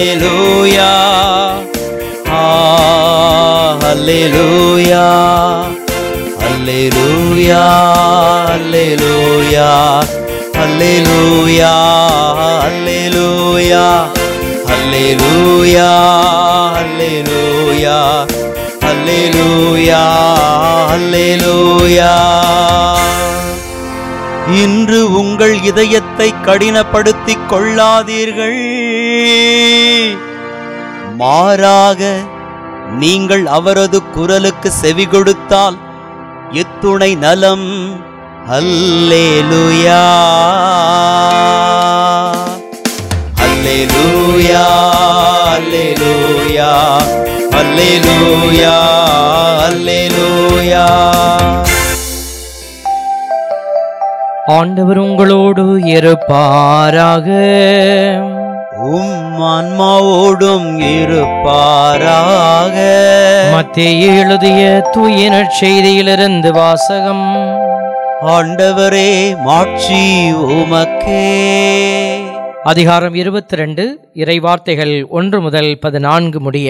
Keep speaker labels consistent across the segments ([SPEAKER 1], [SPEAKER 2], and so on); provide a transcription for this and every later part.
[SPEAKER 1] அல்லேலூயா ஆ அல்லேலூயா அல்லேலூயா அல்லேலூயா அல்லேலூயா அல்லேலூயா அல்லேலூயா அல்லேலூயா அல்லேலூயா அல்லேலூயா இன்று உங்கள் இதயத்தை கடினப்படுத்திக் கொள்ளாதீர்கள் மாறாக நீங்கள் அவரது குரலுக்கு செவி கொடுத்தால் இத்துணை நலம் அல்லேலூயா அல்லேலூயா அல்லேலூயா அல்லேலூயா அல்லேலூயா
[SPEAKER 2] ஆண்டவர் உங்களோடு இருப்பாராக
[SPEAKER 1] உம் ஆன்மாவோடும் இருப்பாராக
[SPEAKER 2] மத்திய எழுதிய தூய நற்செய்தியிலிருந்து வாசகம்
[SPEAKER 1] ஆண்டவரே மாட்சி உமக்கே
[SPEAKER 2] அதிகாரம் இருபத்தி ரெண்டு இறைவார்த்தைகள் ஒன்று முதல் பதினான்கு முடிய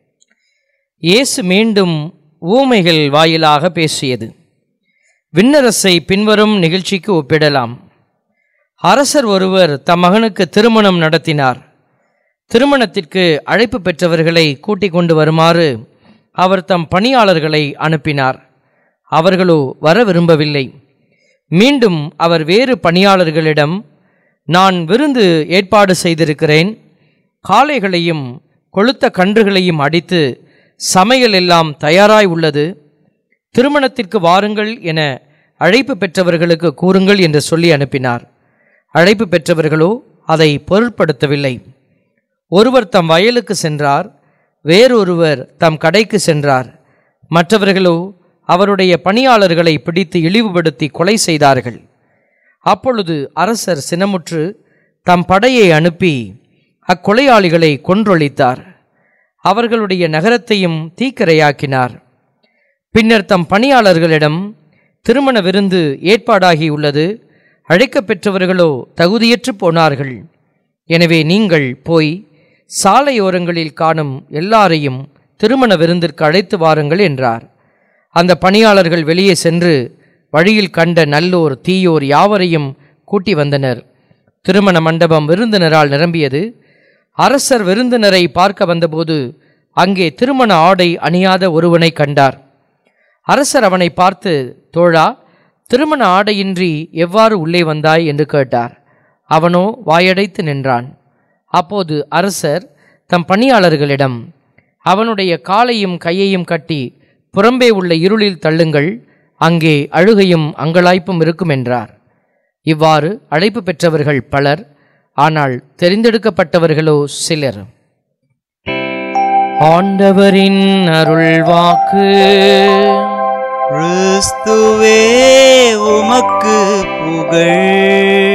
[SPEAKER 2] இயேசு மீண்டும் ஊமைகள் வாயிலாக பேசியது விண்ணரசை பின்வரும் நிகழ்ச்சிக்கு ஒப்பிடலாம் அரசர் ஒருவர் தம் மகனுக்கு திருமணம் நடத்தினார் திருமணத்திற்கு அழைப்பு பெற்றவர்களை கூட்டிக் கொண்டு வருமாறு அவர் தம் பணியாளர்களை அனுப்பினார் அவர்களோ வர விரும்பவில்லை மீண்டும் அவர் வேறு பணியாளர்களிடம் நான் விருந்து ஏற்பாடு செய்திருக்கிறேன் காளைகளையும் கொளுத்த கன்றுகளையும் அடித்து சமையல் எல்லாம் தயாராய் உள்ளது திருமணத்திற்கு வாருங்கள் என அழைப்பு பெற்றவர்களுக்கு கூறுங்கள் என்று சொல்லி அனுப்பினார் அழைப்பு பெற்றவர்களோ அதை பொருட்படுத்தவில்லை ஒருவர் தம் வயலுக்கு சென்றார் வேறொருவர் தம் கடைக்கு சென்றார் மற்றவர்களோ அவருடைய பணியாளர்களை பிடித்து இழிவுபடுத்தி கொலை செய்தார்கள் அப்பொழுது அரசர் சினமுற்று தம் படையை அனுப்பி அக்கொலையாளிகளை கொன்றொழித்தார் அவர்களுடைய நகரத்தையும் தீக்கிரையாக்கினார் பின்னர் தம் பணியாளர்களிடம் திருமண விருந்து ஏற்பாடாகியுள்ளது அழைக்கப் பெற்றவர்களோ தகுதியற்று போனார்கள் எனவே நீங்கள் போய் சாலையோரங்களில் காணும் எல்லாரையும் திருமண விருந்திற்கு அழைத்து வாருங்கள் என்றார் அந்த பணியாளர்கள் வெளியே சென்று வழியில் கண்ட நல்லோர் தீயோர் யாவரையும் கூட்டி வந்தனர் திருமண மண்டபம் விருந்தினரால் நிரம்பியது அரசர் விருந்தினரை பார்க்க வந்தபோது அங்கே திருமண ஆடை அணியாத ஒருவனை கண்டார் அரசர் அவனை பார்த்து தோழா திருமண ஆடையின்றி எவ்வாறு உள்ளே வந்தாய் என்று கேட்டார் அவனோ வாயடைத்து நின்றான் அப்போது அரசர் தம் பணியாளர்களிடம் அவனுடைய காலையும் கையையும் கட்டி புறம்பே உள்ள இருளில் தள்ளுங்கள் அங்கே அழுகையும் அங்கலாய்ப்பும் இருக்கும் என்றார் இவ்வாறு அழைப்பு பெற்றவர்கள் பலர் ஆனால் தெரிந்தெடுக்கப்பட்டவர்களோ சிலர் ஆண்டவரின் அருள்வாக்கு
[SPEAKER 1] கிறிஸ்துவே உமக்கு புகழ்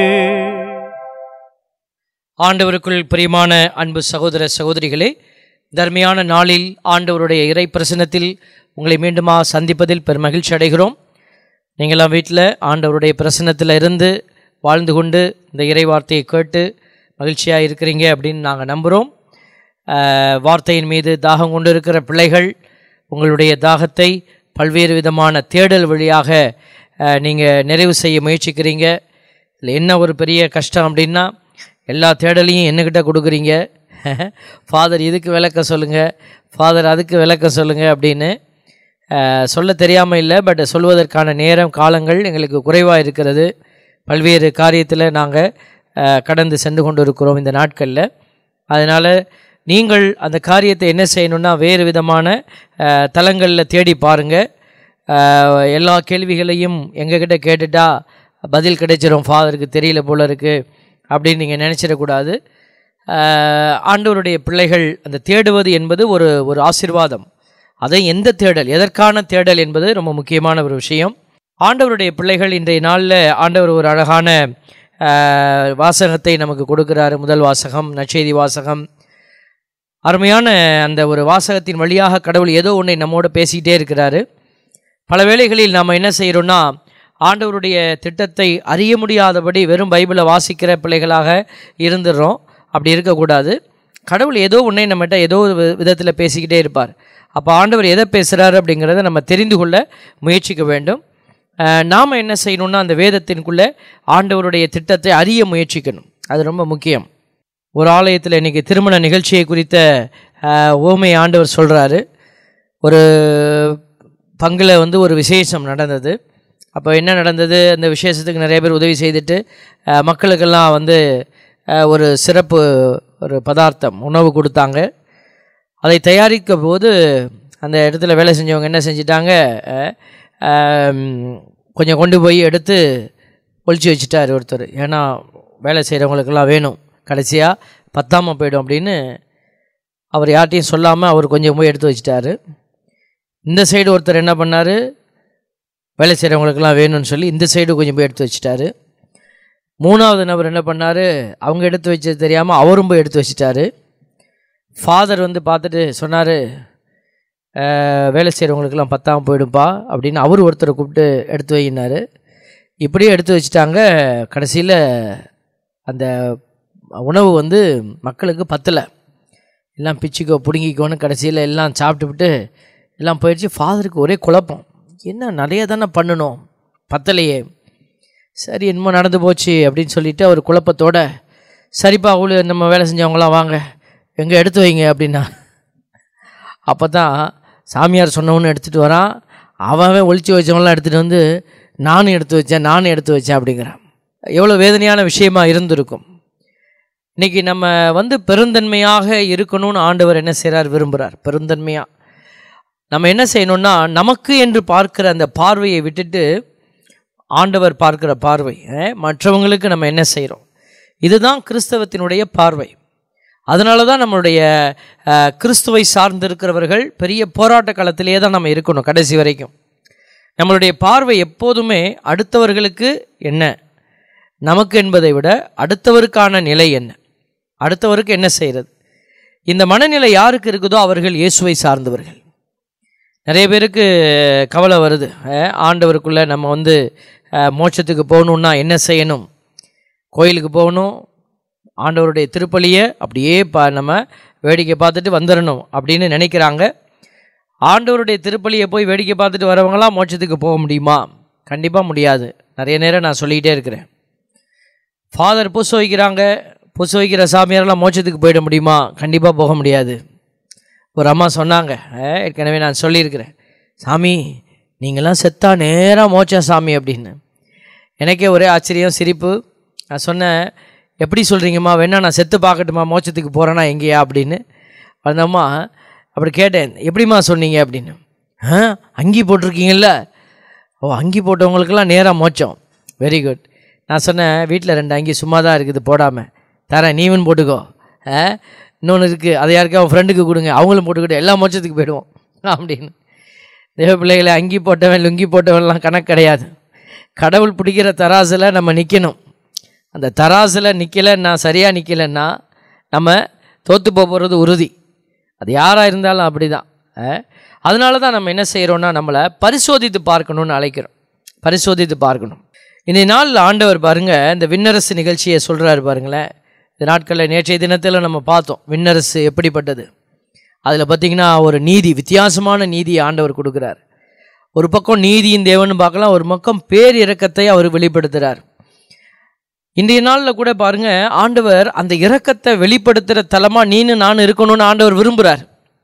[SPEAKER 2] ஆண்டவருக்குள் பிரியமான அன்பு சகோதர சகோதரிகளே தர்மையான நாளில் ஆண்டவருடைய இறை பிரசனத்தில் உங்களை மீண்டுமா சந்திப்பதில் பெருமகிழ்ச்சி அடைகிறோம் நீங்களாம் வீட்டில் ஆண்டவருடைய பிரசனத்தில் இருந்து வாழ்ந்து கொண்டு இந்த இறை வார்த்தையை கேட்டு மகிழ்ச்சியாக இருக்கிறீங்க அப்படின்னு நாங்கள் நம்புகிறோம் ஆஹ், வார்த்தையின் மீது தாகம் கொண்டு இருக்கிற பிள்ளைகள் உங்களுடைய தாகத்தை பல்வேறு விதமான தேடல் வழியாக நீங்கள் நிறைவு செய்ய முயற்சிக்கிறீங்க இதில் என்ன ஒரு பெரிய கஷ்டம் அப்படின்னா எல்லா தேடலையும் என்னக்கிட்ட கொடுக்குறீங்க ஃபாதர் இதுக்கு விளக்க சொல்லுங்கள் ஃபாதர் அதுக்கு விளக்க சொல்லுங்கள் அப்படின்னு அஹ், சொல்ல தெரியாமல் இல்லை பட் சொல்வதற்கான நேரம் காலங்கள் எங்களுக்கு குறைவாக இருக்கிறது பல்வேறு காரியத்தில் நாங்கள் கடந்து சென்று கொண்டு இருக்கிறோம் இந்த நாட்களில் அதனால் நீங்கள் அந்த காரியத்தை என்ன செய்யணும்னா வேறு விதமான அஹ், தளங்களில் தேடி பாருங்கள் எல்லா கேள்விகளையும் எங்ககிட்ட கேட்டுட்டா பதில் கிடைச்சிரும் ஃபாதருக்கு தெரியல போல இருக்குது அப்படின்னு நீங்கள் நினச்சிடக்கூடாது ஆஹ் ஆண்டவருடைய பிள்ளைகள் அந்த தேடுவது என்பது ஒரு ஒரு ஆசீர்வாதம் அதை எந்த தேடல் எதற்கான தேடல் என்பது ரொம்ப முக்கியமான ஒரு விஷயம் ஆண்டவருடைய பிள்ளைகள் இன்றைய நாளில் ஆண்டவர் ஒரு அழகான ஆஹ், வாசகத்தை நமக்கு கொடுக்கிறாரு முதல் வாசகம் நற்செய்தி வாசகம் அருமையான அந்த ஒரு வாசகத்தின் வழியாக கடவுள் ஏதோ ஒன்றை நம்மோடு பேசிக்கிட்டே இருக்கிறாரு பல வேளைகளில் நாம் என்ன செய்கிறோன்னா ஆண்டவருடைய திட்டத்தை அறிய முடியாதபடி வெறும் பைபிளை வாசிக்கிற பிள்ளைகளாக இருந்துடுறோம் அப்படி இருக்கக்கூடாது கடவுள் ஏதோ ஒன்றே நம்மகிட்ட ஏதோ ஒரு விதத்தில் பேசிக்கிட்டே இருப்பார் அப்போ ஆண்டவர் எதை பேசுகிறாரு அப்படிங்கிறத நம்ம தெரிந்து கொள்ள முயற்சிக்க வேண்டும் நாம் என்ன செய்யணும்னா அந்த வேதத்தின்குள்ளே ஆண்டவருடைய திட்டத்தை அறிய முயற்சிக்கணும் அது ரொம்ப முக்கியம் ஒரு ஆலயத்தில் இன்றைக்கி திருமண நிகழ்ச்சியை குறித்த அஹ், ஓமை ஆண்டவர் சொல்கிறாரு ஒரு பங்கில் வந்து ஒரு விசேஷம் நடந்தது அப்போ என்ன நடந்தது அந்த விசேஷத்துக்கு நிறைய பேர் உதவி செய்துட்டு அஹ், மக்களுக்கெல்லாம் வந்து அஹ், ஒரு சிறப்பு ஒரு பதார்த்தம் உணவு கொடுத்தாங்க அதை தயாரிக்க போது அந்த இடத்துல வேலை செஞ்சவங்க என்ன செஞ்சிட்டாங்க அஹ், ஆம், கொஞ்சம் கொண்டு போய் எடுத்து ஒழிச்சு வச்சுட்டார் ஒருத்தர் ஏன்னா வேலை செய்கிறவங்களுக்கெல்லாம் வேணும் கடைசியாக பத்தாமல் போயிடும் அப்படின்னு அவர் யார்ட்டையும் சொல்லாமல் அவர் கொஞ்சம் போய் எடுத்து வச்சிட்டாரு இந்த சைடு ஒருத்தர் என்ன பண்ணார் வேலை செய்கிறவங்களுக்கெல்லாம் வேணும்னு சொல்லி இந்த சைடு கொஞ்சம் போய் எடுத்து வச்சிட்டாரு மூணாவது நபர் என்ன பண்ணார் அவங்க எடுத்து வச்சது தெரியாமல் அவரும் போய் எடுத்து வச்சிட்டாரு ஃபாதர் வந்து பார்த்துட்டு சொன்னார் வேலை செய்கிறவங்களுக்கெல்லாம் பத்தாமல் போயிடும்பா அப்படின்னு அவர் ஒருத்தரை கூப்பிட்டு எடுத்து வைக்கினார் இப்படியே எடுத்து வச்சிட்டாங்க கடைசியில் அந்த உணவு வந்து மக்களுக்கு பத்தலை எல்லாம் பிச்சுக்கோ பிடுங்கிக்கோன்னு கடைசியில் எல்லாம் சாப்பிட்டுவிட்டு எல்லாம் போயிடுச்சு ஃபாதருக்கு ஒரே குழப்பம் என்ன நிறைய தானே பண்ணணும் பத்தலையே சரி என்னமோ நடந்து போச்சு அப்படின்னு சொல்லிட்டு அவர் குழப்பத்தோட சரிப்பா அவ்வளோ நம்ம வேலை செஞ்சவங்களாம் வாங்க எங்கே எடுத்து வைங்க அப்படின்னா அப்போ தான் சாமியார் சொன்னவொன்னு எடுத்துகிட்டு வரான் அவன் அவன் ஒளிச்சு வச்சவங்களாம் எடுத்துகிட்டு வந்து நானும் எடுத்து வச்சேன் நானும் எடுத்து வச்சேன் அப்படிங்கிறான் எவ்வளோ வேதனையான விஷயமா இருந்திருக்கும் இன்னைக்கு நம்ம வந்து பெருந்தன்மையாக இருக்கணும்னு ஆண்டவர் என்ன செய்கிறார் விரும்புகிறார் பெருந்தன்மையாக நம்ம என்ன செய்யணும்னா நமக்கு என்று பார்க்கிற அந்த பார்வையை விட்டுட்டு ஆண்டவர் பார்க்கிற பார்வை அஹ், மற்றவங்களுக்கு நம்ம என்ன செய்கிறோம் இதுதான் கிறிஸ்தவத்தினுடைய பார்வை அதனால தான் நம்மளுடைய அஹ், கிறிஸ்துவை சார்ந்திருக்கிறவர்கள் பெரிய போராட்ட காலத்திலேயே தான் நம்ம இருக்கணும் கடைசி வரைக்கும் நம்மளுடைய பார்வை எப்போதுமே அடுத்தவர்களுக்கு என்ன நமக்கு என்பதை விட அடுத்தவருக்கான நிலை என்ன அடுத்தவருக்கு என்ன செய்கிறது இந்த மனநிலை யாருக்கு இருக்குதோ அவர்கள் இயேசுவை சார்ந்தவர்கள் நிறைய பேருக்கு கவலை வருது அஹ், ஆண்டவருக்குள்ளே நம்ம வந்து அஹ், மோட்சத்துக்கு போகணுன்னா என்ன செய்யணும் கோயிலுக்கு போகணும் ஆண்டவருடைய திருப்பலியை அப்படியே பா நம்ம வேடிக்கை பார்த்துட்டு வந்துடணும் அப்படின்னு நினைக்கிறாங்க ஆண்டவருடைய திருப்பலியை போய் வேடிக்கை பார்த்துட்டு வரவங்களாம் மோட்சத்துக்கு போக முடியுமா கண்டிப்பாக முடியாது நிறைய நேரம் நான் சொல்லிக்கிட்டே இருக்கிறேன் ஃபாதர் புச வைக்கிறாங்க புச வைக்கிற சாமியாரெல்லாம் மோட்சத்துக்கு போயிட முடியுமா கண்டிப்பாக போக முடியாது ஒரு அம்மா சொன்னாங்க அஹ், ஏற்கனவே நான் சொல்லியிருக்கிறேன் சாமி நீங்களாம் செத்தா நேராக மோட்சம் சாமி அப்படின்னு எனக்கே ஒரே ஆச்சரியம் சிரிப்பு நான் சொன்னேன் எப்படி சொல்கிறீங்கம்மா வேணா நான் செத்து பார்க்கட்டுமா மோட்சத்துக்கு போகிறேன்னா எங்கேயா அப்படின்னு அந்த அம்மா அப்படி கேட்டேன் எப்படிம்மா சொன்னீங்க அப்படின்னு ஆ அங்கி போட்டிருக்கீங்கல்ல ஓ அங்கி போட்டவங்களுக்கெல்லாம் நேராக மோட்சம் வெரி குட் நான் சொன்னேன் வீட்டில் ரெண்டு அங்கி சும்மா தான் இருக்குது போடாமல் தரேன் நீவன் போட்டுக்கோ ஆ இன்னொன்று இருக்குது அதை யாருக்கா அவன் ஃப்ரெண்டுக்கு கொடுங்க அவங்களும் போட்டுக்கிட்டு எல்லா மோட்சத்துக்கு போயிடுவோம் அப்படின்னு தேவ பிள்ளைகளை அங்கி போட்டவன் லுங்கி போட்டவன்லாம் கணக்கு கிடையாது கடவுள் பிடிக்கிற தராசில் நம்ம நிற்கணும் அந்த தராசில் நிற்கலைன்னா சரியாக நிற்கலைன்னா நம்ம தோற்று போகிறது உறுதி அது யாராக இருந்தாலும் அப்படி தான் அதனால தான் நம்ம என்ன செய்கிறோன்னா நம்மளை பரிசோதித்து பார்க்கணும்னு அழைக்கிறோம் பரிசோதித்து பார்க்கணும் இந்த நாளில் ஆண்டவர் பாருங்க இந்த விண்ணரசு நிகழ்ச்சியை சொல்கிறாரு பாருங்களேன் இந்த நாட்களில் நேற்றைய தினத்தில் நம்ம பார்த்தோம் விண்ணரசு எப்படிப்பட்டது அதில் பார்த்திங்கன்னா ஒரு நீதி வித்தியாசமான நீதியை ஆண்டவர் கொடுக்குறார் ஒரு பக்கம் நீதியின் தேவன் பார்க்கலாம் ஒரு பக்கம் பேர் இரக்கத்தை அவர் வெளிப்படுத்துகிறார் இன்றைய நாளில் கூட பாருங்க ஆண்டவர் அந்த இரக்கத்தை வெளிப்படுத்துகிற தலமா நீனு நான் இருக்கணும்னு ஆண்டவர் விரும்புகிறார்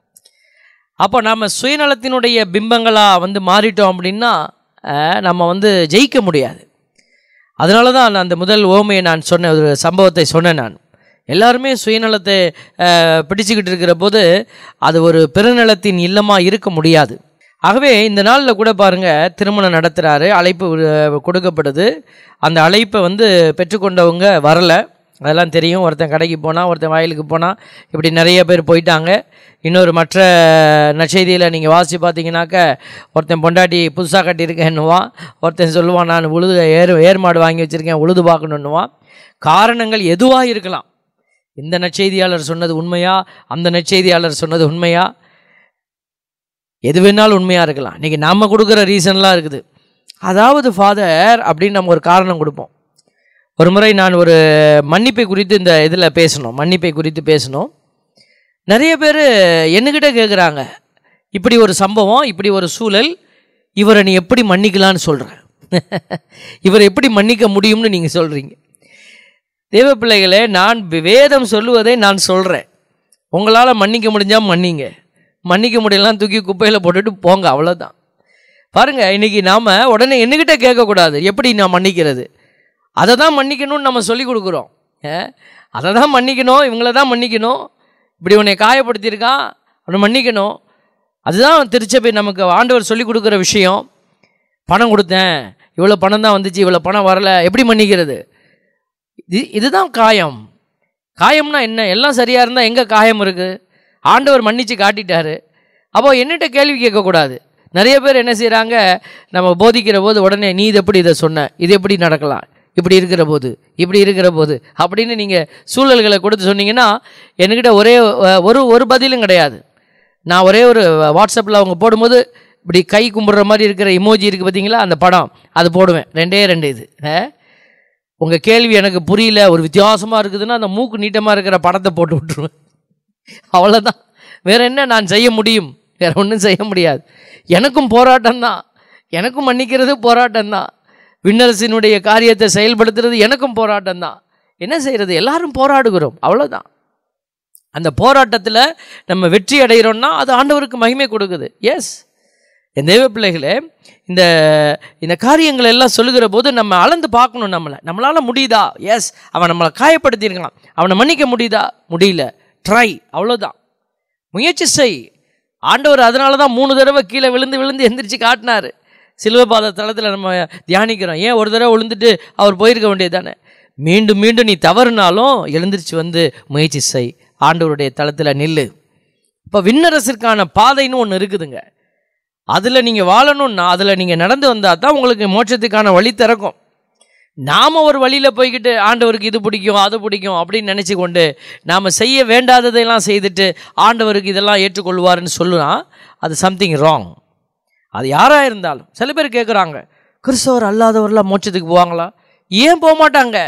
[SPEAKER 2] அப்போ நாம் சுயநலத்தினுடைய பிம்பங்களாக வந்து மாறிட்டோம் அப்படின்னா அஹ், நம்ம வந்து ஜெயிக்க முடியாது அதனால தான் நான் அந்த முதல் ஓமையை நான் சொன்ன ஒரு சம்பவத்தை சொன்னேன் நான் எல்லாருமே சுயநலத்தை அஹ், பிடிச்சுக்கிட்டு இருக்கிற போது அது ஒரு பெருநலத்தின் இல்லமாக இருக்க முடியாது ஆகவே இந்த நாளில் கூட பாருங்க திருமணம் நடத்துகிறாரு அழைப்பு அஹ், கொடுக்கப்படுது அந்த அழைப்பை வந்து பெற்றுக்கொண்டவங்க வரலை அதெல்லாம் தெரியும் ஒருத்தன் கடைக்கு போனால் ஒருத்தன் வயலுக்கு போனால் இப்படி நிறைய பேர் போயிட்டாங்க இன்னொரு மற்ற நற்செய்தியில் நீங்கள் வாசித்து பார்த்தீங்கன்னாக்க ஒருத்தன் பொண்டாட்டி புதுசாக கட்டியிருக்கேன்னுவான் ஒருத்தன் சொல்லுவான் நான் உழுது ஏர் ஏர் மாடு வாங்கி வச்சுருக்கேன் உழுது பார்க்கணுன்னுவான் காரணங்கள் எதுவாக இருக்கலாம் இந்த நற்செய்தியாளர் சொன்னது உண்மையா அந்த நற்செய்தியாளர் சொன்னது உண்மையா எது வேணாலும் உண்மையாக இருக்கலாம் இன்றைக்கி நம்ம கொடுக்குற ரீசன்லாம் இருக்குது அதாவது ஃபாதர் அப்படின்னு நம்ம ஒரு காரணம் கொடுப்போம் ஒரு முறை நான் ஒரு மன்னிப்பை குறித்து இந்த இதில் பேசணும் மன்னிப்பை குறித்து பேசணும் நிறைய பேர் என்னக்கிட்ட கேட்குறாங்க இப்படி ஒரு சம்பவம் இப்படி ஒரு சூழல் இவரை நீ எப்படி மன்னிக்கலான்னு சொல்கிறேன் இவரை எப்படி மன்னிக்க முடியும்னு நீங்கள் சொல்கிறீங்க தேவ பிள்ளைகளே நான் வேதம் சொல்லுவதை நான் சொல்கிறேன் உங்களால் மன்னிக்க முடிஞ்சால் மன்னிங்க மன்னிக்க முடியலாம் தூக்கி குப்பையில் போட்டுட்டு போங்க அவ்வளோதான் பாருங்க இன்னைக்கு நாம் உடனே என்னக்கிட்ட கேட்கக்கூடாது எப்படி நான் மன்னிக்கிறது அதை தான் மன்னிக்கணும்னு நம்ம சொல்லி கொடுக்குறோம் ஏ? அதை தான் மன்னிக்கணும் இவங்கள தான் மன்னிக்கணும் இப்படி உன்னை காயப்படுத்தியிருக்கான் அவனை மன்னிக்கணும் அதுதான் திருச்சபை நமக்கு ஆண்டவர் சொல்லி கொடுக்குற விஷயம் பணம் கொடுத்தேன் இவ்வளோ பணம் தான் வந்துச்சு இவ்வளோ பணம் வரல எப்படி மன்னிக்கிறது இது இதுதான் காயம் காயம்னா என்ன எல்லாம் சரியாக இருந்தால் எங்கே காயம் இருக்குது ஆண்டவர் மன்னிச்சு காட்டிட்டாரு அப்போ என்னட்ட கேள்வி கேட்கக்கூடாது நிறைய பேர் என்ன செய்கிறாங்க நம்ம போதிக்கிற போது உடனே நீ இது எப்படி இதை சொன்ன இது எப்படி நடக்கலாம் இப்படி இருக்கிற போது இப்படி இருக்கிற போது அப்படின்னு நீங்கள் சூழல்களை கொடுத்து சொன்னீங்கன்னா என்கிட்ட ஒரே அஹ், ஒரு ஒரு பதிலும் கிடையாது நான் ஒரே ஒரு வாட்ஸ்அப்பில் அவங்க போடும்போது இப்படி கை கும்பிட்ற மாதிரி இருக்கிற இமோஜி இருக்குது பார்த்தீங்களா அந்த படம் அது போடுவேன் ரெண்டே ரெண்டு இது உங்கள் கேள்வி எனக்கு புரியல ஒரு வித்தியாசமாக இருக்குதுன்னா அந்த மூக்கு நீட்டமாக இருக்கிற படத்தை போட்டு விட்ருவேன் அவ்வளோதான் வேற என்ன நான் செய்ய முடியும் வேற ஒன்றும் செய்ய முடியாது எனக்கும் போராட்டம் தான் எனக்கும் மன்னிக்கிறது போராட்டம் தான் விண்ணரசினுடைய காரியத்தை செயல்படுத்துறது எனக்கும் போராட்டம் தான் என்ன செய்கிறது எல்லாரும் போராடுகிறோம் அவ்வளோதான் அந்த போராட்டத்தில் நம்ம வெற்றி அடைகிறோம்னா அது ஆண்டவருக்கு மகிமை கொடுக்குது எஸ் என் தேவ பிள்ளைகளே இந்த இந்த காரியங்கள் எல்லாம் சொல்லுகிற போது நம்ம அளந்து பார்க்கணும் நம்மளை நம்மளால் முடியுதா எஸ் அவன் நம்மளை காயப்படுத்தியிருக்கான் அவனை மன்னிக்க முடியுதா முடியல ட்ரை அவ்வளோதான் முயற்சி செய் ஆண்டவர் அதனால தான் மூணு தடவை கீழே விழுந்து விழுந்து எந்திரிச்சு காட்டினார் சிலுவபாத தளத்தில் நம்ம தியானிக்கிறோம் ஏன் ஒரு தடவை விழுந்துட்டு அவர் போயிருக்க வேண்டியது தானே மீண்டும் மீண்டும் நீ தவறுனாலும் எழுந்திரிச்சு வந்து முயற்சி செய் ஆண்டவருடைய தளத்தில் நில்லு இப்போ விண்ணரசிற்கான பாதைன்னு ஒன்று இருக்குதுங்க அதில் நீங்கள் வாழணும்னா அதில் நீங்கள் நடந்து வந்தால் தான் உங்களுக்கு மோட்சத்துக்கான வழி திறக்கும் நாம் ஒரு வழியில் போய்கிட்டு ஆண்டவருக்கு இது பிடிக்கும் அது பிடிக்கும் அப்படின்னு நினச்சி கொண்டு நாம் செய்ய வேண்டாததையெல்லாம் செய்துட்டு ஆண்டவருக்கு இதெல்லாம் ஏற்றுக்கொள்வாருன்னு சொல்லலாம் அது சம்திங் ராங் அது யாராக இருந்தாலும் சில பேர் கேட்குறாங்க கிறிஸ்தவர் அல்லாதவரெல்லாம் மோட்சத்துக்கு போவாங்களா ஏன் போக மாட்டாங்க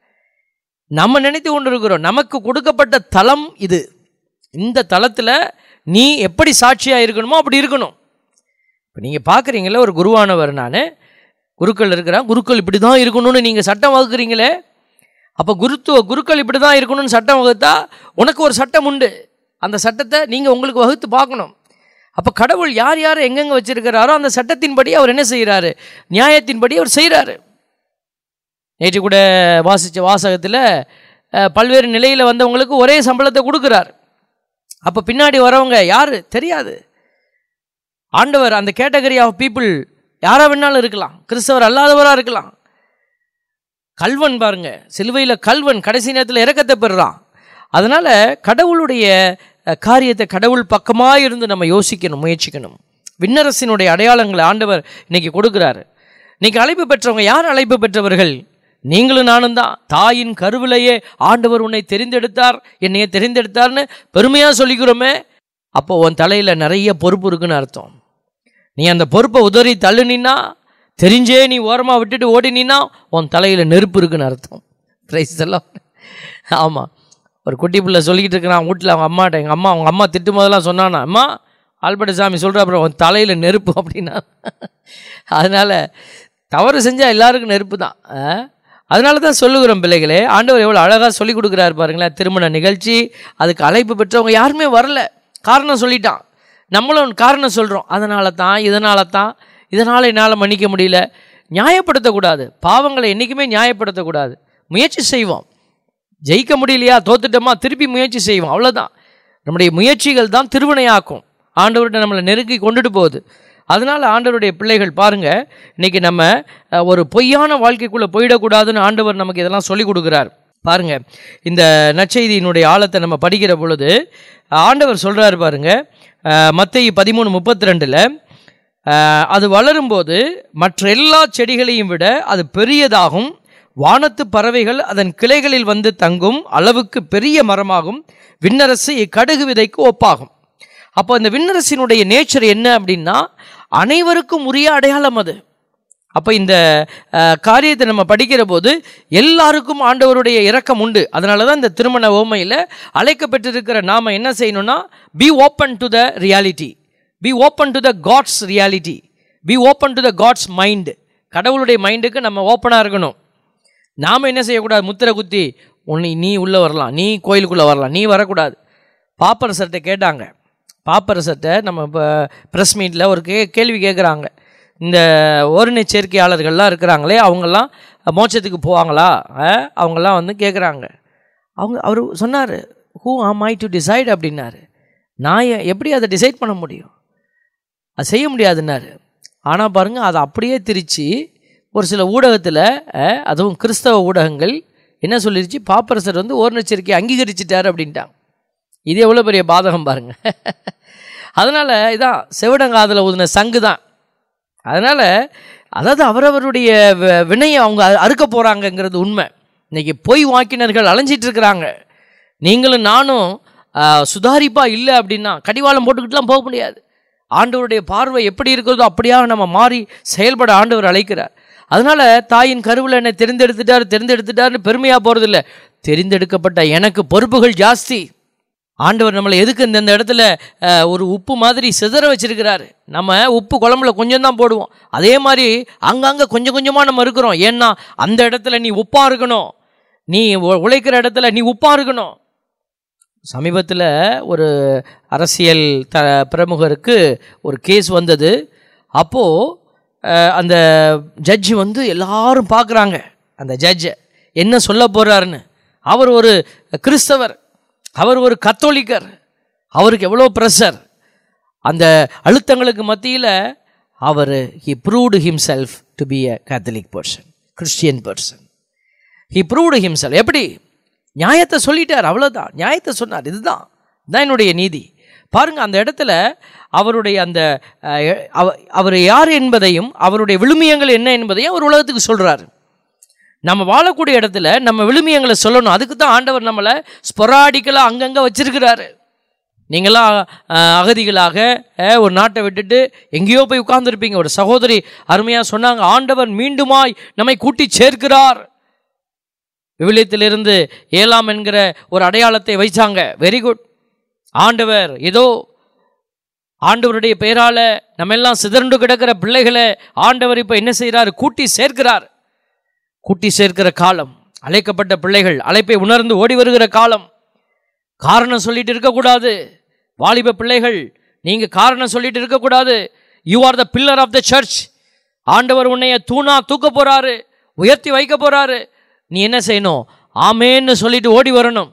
[SPEAKER 2] நம்ம நினைத்து கொண்டு இருக்கிறோம் நமக்கு கொடுக்கப்பட்ட தளம் இது இந்த தளத்தில் நீ எப்படி சாட்சியாக இருக்கணுமோ அப்படி இருக்கணும் இப்போ நீங்கள் பார்க்குறீங்களே ஒரு குருவானவர் நான் குருக்கள் இருக்கிறான் குருக்கள் இப்படி தான் இருக்கணும்னு நீங்கள் சட்டம் வகுக்கிறீங்களே அப்போ குருத்துவ குருக்கள் இப்படி தான் இருக்கணும்னு சட்டம் வகுத்தா உனக்கு ஒரு சட்டம் உண்டு அந்த சட்டத்தை நீங்கள் உங்களுக்கு வகுத்து பார்க்கணும் அப்போ கடவுள் யார் யார் எங்கெங்கே வச்சிருக்கிறாரோ அந்த சட்டத்தின்படி அவர் என்ன செய்கிறாரு நியாயத்தின்படி அவர் செய்கிறாரு நேற்று கூட வாசித்த வாசகத்தில் அஹ், பல்வேறு நிலையில் வந்தவங்களுக்கு ஒரே சம்பளத்தை கொடுக்குறார் அப்போ பின்னாடி வரவங்க யார் தெரியாது ஆண்டவர் அந்த கேட்டகரி ஆஃப் பீப்புள் யாரா வேணாலும் இருக்கலாம் கிறிஸ்தவர் அல்லாதவராக இருக்கலாம் கல்வன் பாருங்க சிலுவையில் கல்வன் கடைசி நேரத்தில் இறக்கத்தை பெறுறான் அதனால் கடவுளுடைய அஹ், காரியத்தை கடவுள் பக்கமாக இருந்து நம்ம யோசிக்கணும் முயற்சிக்கணும் விண்ணரசினுடைய அடையாளங்களை ஆண்டவர் இன்னைக்கு கொடுக்குறாரு இன்னைக்கு அழைப்பு பெற்றவங்க யார் அழைப்பு பெற்றவர்கள் நீங்களும் நானும் தான் தாயின் கருவிலேயே ஆண்டவர் உன்னை தெரிந்தெடுத்தார் என்னைய தெரிந்தெடுத்தார்னு பெருமையாக சொல்லிக்கிறோமே அப்போ உன் தலையில் நிறைய பொறுப்பு இருக்குன்னு அர்த்தம் நீ அந்த பொறுப்பை உதறி தள்ளுனின்னா தெரிஞ்சே நீ ஓரமாக விட்டுட்டு ஓடினீன்னா உன் தலையில் நெருப்பு இருக்குன்னு அர்த்தம் ப்ரைஸ் எல்லாம் ஆமாம் ஒரு குட்டி பிள்ளை சொல்லிக்கிட்டு இருக்கிறான் வீட்டில் அவங்க அம்மாட்ட எங்கள் அம்மா அவங்க அம்மா திட்டும் போதெல்லாம் சொன்னானா அம்மா ஆல்பர்ட் சாமி சொல்கிற அப்புறம் உன் தலையில் நெருப்பு அப்படின்னா அதனால் தவறு செஞ்சால் எல்லாருக்கும் நெருப்பு தான் அதனால தான் சொல்லுகிறோம் பிள்ளைகளே ஆண்டவர் எவ்வளோ அழகாக சொல்லி கொடுக்குறாரு பாருங்களேன் திருமண நிகழ்ச்சி அதுக்கு அழைப்பு பெற்றவங்க யாருமே வரல காரணம் சொல்லிட்டான் நம்மளும் காரணம் சொல்கிறோம் அதனால தான் இதனால தான் இதனால் என்னால் மன்னிக்க முடியல நியாயப்படுத்தக்கூடாது பாவங்களை என்றைக்குமே நியாயப்படுத்தக்கூடாது முயற்சி செய்வோம் ஜெயிக்க முடியலையா தோத்துட்டோமா திருப்பி முயற்சி செய்வோம் அவ்வளோதான் நம்முடைய முயற்சிகள் தான் திருவினையாக்கும் ஆண்டவர்கிட்ட நம்மளை நெருக்கி கொண்டுட்டு போகுது அதனால் ஆண்டவருடைய பிள்ளைகள் பாருங்க இன்னைக்கு நம்ம அஹ், ஒரு பொய்யான வாழ்க்கைக்குள்ளே போயிடக்கூடாதுன்னு ஆண்டவர் நமக்கு இதெல்லாம் சொல்லி கொடுக்குறார் பாருங்க இந்த நற்செய்தியினுடைய ஆழத்தை நம்ம படிக்கிற பொழுது ஆண்டவர் சொல்றாரு பாருங்க மத்திய பதிமூணு முப்பத்தி ரெண்டில் அது வளரும்போது மற்ற எல்லா செடிகளையும் விட அது பெரியதாகும் வானத்து பறவைகள் அதன் கிளைகளில் வந்து தங்கும் அளவுக்கு பெரிய மரமாகும் விண்ணரசு இக்கடுகு விதைக்கு ஒப்பாகும் அப்போ இந்த விண்ணரசினுடைய நேச்சர் என்ன அப்படின்னா அனைவருக்கும் உரிய அடையாளம் அது அப்போ இந்த அஹ், காரியத்தை நம்ம படிக்கிற போது எல்லாருக்கும் ஆண்டவருடைய இரக்கம் உண்டு அதனால தான் இந்த திருமண ஓமையில் அழைக்கப்பட்டிருக்கிற நாம் என்ன செய்யணும்னா be open to the reality be open to the God's reality be open to the God's mind கடவுளுடைய மைண்டுக்கு நம்ம ஓப்பனாக இருக்கணும் நாம் என்ன செய்யக்கூடாது முத்திரை குத்தி உன்னை நீ உள்ளே வரலாம் நீ கோயிலுக்குள்ளே வரலாம் நீ வரக்கூடாது பாப்பரசர்கிட்ட கேட்டாங்க பாப்பரசர்கிட்ட நம்ம இப்போ ப்ரெஸ் மீட்டில் ஒரு கே கேள்வி கேட்குறாங்க இந்த ஓரணி சேர்க்கையாளர்கள்லாம் இருக்கிறாங்களே அவங்கெல்லாம் மோட்சத்துக்கு போவாங்களா அஹ், அவங்கெல்லாம் வந்து கேட்குறாங்க அவங்க அவர் சொன்னார் ஹூ ஆம் ஐ டு டிசைட் அப்படின்னாரு நான் எ- எப்படி அதை டிசைட் பண்ண முடியும் அது செய்ய முடியாதுன்னாரு ஆனால் பாருங்கள் அதை அப்படியே திரிச்சு ஒரு சில ஊடகத்தில் அதுவும் கிறிஸ்தவ ஊடகங்கள் என்ன சொல்லிருச்சு பாப்பரசர் வந்து ஓர்ணச்சரிக்கை அங்கீகரிச்சிட்டார் அப்படின்ட்டாங்க இது எவ்வளோ பெரிய பாதகம் பாருங்க அதனால் இதான் செவிடங்காதில் ஊதின சங்கு தான் அதனால் அதாவது அவரவருடைய வ- வினையை அவங்க அ- அறுக்க போகிறாங்கங்கிறது உண்மை இன்னைக்கு பொய் வாக்கினர்கள் அலைஞ்சிட்டு இருக்கிறாங்க நீங்களும் நானும் சுதாரிப்பா இல்லை அப்படின்னா கடிவாளம் போட்டுக்கிட்டுலாம் போக முடியாது ஆண்டவருடைய பார்வை எப்படி இருக்கிறதோ அப்படியாக நம்ம மாறி செயல்பட ஆண்டவர் அழைக்கிறார் அதனால தாயின் கருவில் என்னை தெரிந்தெடுத்துட்டார் தெரிந்தெடுத்துட்டார்னு பெருமையாக போகிறதில்ல தெரிந்தெடுக்கப்பட்ட எனக்கு பொறுப்புகள் ஜாஸ்தி ஆண்டவர் நம்மளை எதுக்கு இந்த இந்த இடத்துல அஹ், ஒரு உப்பு மாதிரி சிதற வச்சிருக்கிறாரு நம்ம உப்பு குழம்புல கொஞ்சம் தான் போடுவோம் அதே மாதிரி அங்கங்கே கொஞ்சம் கொஞ்சமாக நம்ம இருக்கிறோம் ஏன்னா அந்த இடத்துல நீ உப்பாக இருக்கணும் நீ உ- உழைக்கிற இடத்துல நீ உப்பாக இருக்கணும் சமீபத்தில் ஒரு அரசியல் த பிரமுகருக்கு ஒரு கேஸ் வந்தது அப்போது அந்த ஜட்ஜி வந்து எல்லாரும் பார்க்குறாங்க அந்த ஜட்ஜை என்ன சொல்ல போகிறாருன்னு அவர் ஒரு கிறிஸ்தவர் அவர் ஒரு கத்தோலிக்கர் அவருக்கு எவ்வளோ ப்ரெஷர் அந்த அழுத்தங்களுக்கு மத்தியில் அவர் he proved himself to be a Catholic person Christian person he proved himself எப்படி நியாயத்தை சொல்லிட்டார் அவ்வளோதான் நியாயத்தை சொன்னார் இதுதான் இதுதான் என்னுடைய நீதி பாருங்க அந்த இடத்துல அவருடைய அந்த அஹ், எ- அவ- அவர் யார் என்பதையும் அவருடைய விழுமியங்கள் என்ன என்பதையும் அவர் உலகத்துக்கு சொல்றாரு நம்ம வாழக்கூடிய இடத்துல நம்ம விழுமியங்களை சொல்லணும் அதுக்கு தான் ஆண்டவர் நம்மளை ஸ்பொராடிக்கலாக அங்கங்கே வச்சிருக்கிறாரு நீங்களாம் அஹ், அகதிகளாக அஹ், ஒரு நாட்டை விட்டுட்டு எங்கேயோ போய் உட்கார்ந்துருப்பீங்க ஒரு சகோதரி அருமையாக சொன்னாங்க ஆண்டவர் மீண்டுமாய் நம்மை கூட்டி சேர்க்கிறார் விவிலியத்திலிருந்து ஏலாம் என்கிற ஒரு அடையாளத்தை வைச்சாங்க வெரி குட் ஆண்டவர் ஏதோ ஆண்டவருடைய பெயரால நம்ம எல்லாம் சிதறண்டு கிடக்கிற பிள்ளைகளை ஆண்டவர் இப்போ என்ன செய்கிறார் கூட்டி சேர்க்கிறார் கூட்டி சேர்க்கிற காலம் அழைக்கப்பட்ட பிள்ளைகள் அழைப்பை உணர்ந்து ஓடி வருகிற காலம் காரணம் சொல்லிட்டு இருக்கக்கூடாது வாலிப பிள்ளைகள் நீங்க காரணம் சொல்லிட்டு இருக்கக்கூடாது you are the pillar of the church ஆண்டவர் உன்னைய தூணா தூக்க போறாரு உயர்த்தி வைக்க போறாரு நீ என்ன செய்யணும் ஆமேன்னு சொல்லிட்டு ஓடி வரணும்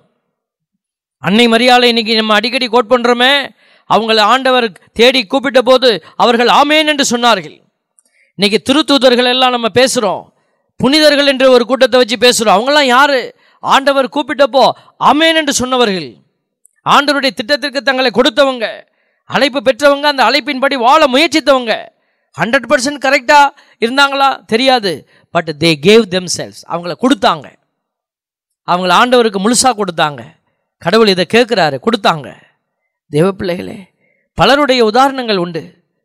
[SPEAKER 2] அன்னை மரியாதை இன்னைக்கு நம்ம அடிக்கடி கோட் பண்றோமே அவங்கள ஆண்டவர் தேடி கூப்பிட்ட போது அவர்கள் ஆமேன் என்று சொன்னார்கள் இன்னைக்கு திருத்தூதர்கள் எல்லாம் நம்ம பேசுறோம் புனிதர்கள் என்று ஒரு கூட்டத்தை வச்சு பேசுறோம் அவங்கெல்லாம் யாரு ஆண்டவர் கூப்பிட்டப்போ ஆமேன் என்று சொன்னவர்கள் ஆண்டவருடைய திட்டத்திற்கு தங்களை கொடுத்தவங்க அழைப்பு பெற்றவங்க அந்த அழைப்பின்படி வாழ முயற்சித்தவங்க ஹண்ட்ரட் பர்சன்ட் கரெக்டாக இருந்தாங்களா தெரியாது but they gave themselves அவங்கள கொடுத்தாங்க அவங்கள ஆண்டவருக்கு முழுசாக கொடுத்தாங்க கடவுள் இதை கேட்குறாரு கொடுத்தாங்க தேவ பிள்ளைகளே பலருடைய உதாரணங்கள் உண்டு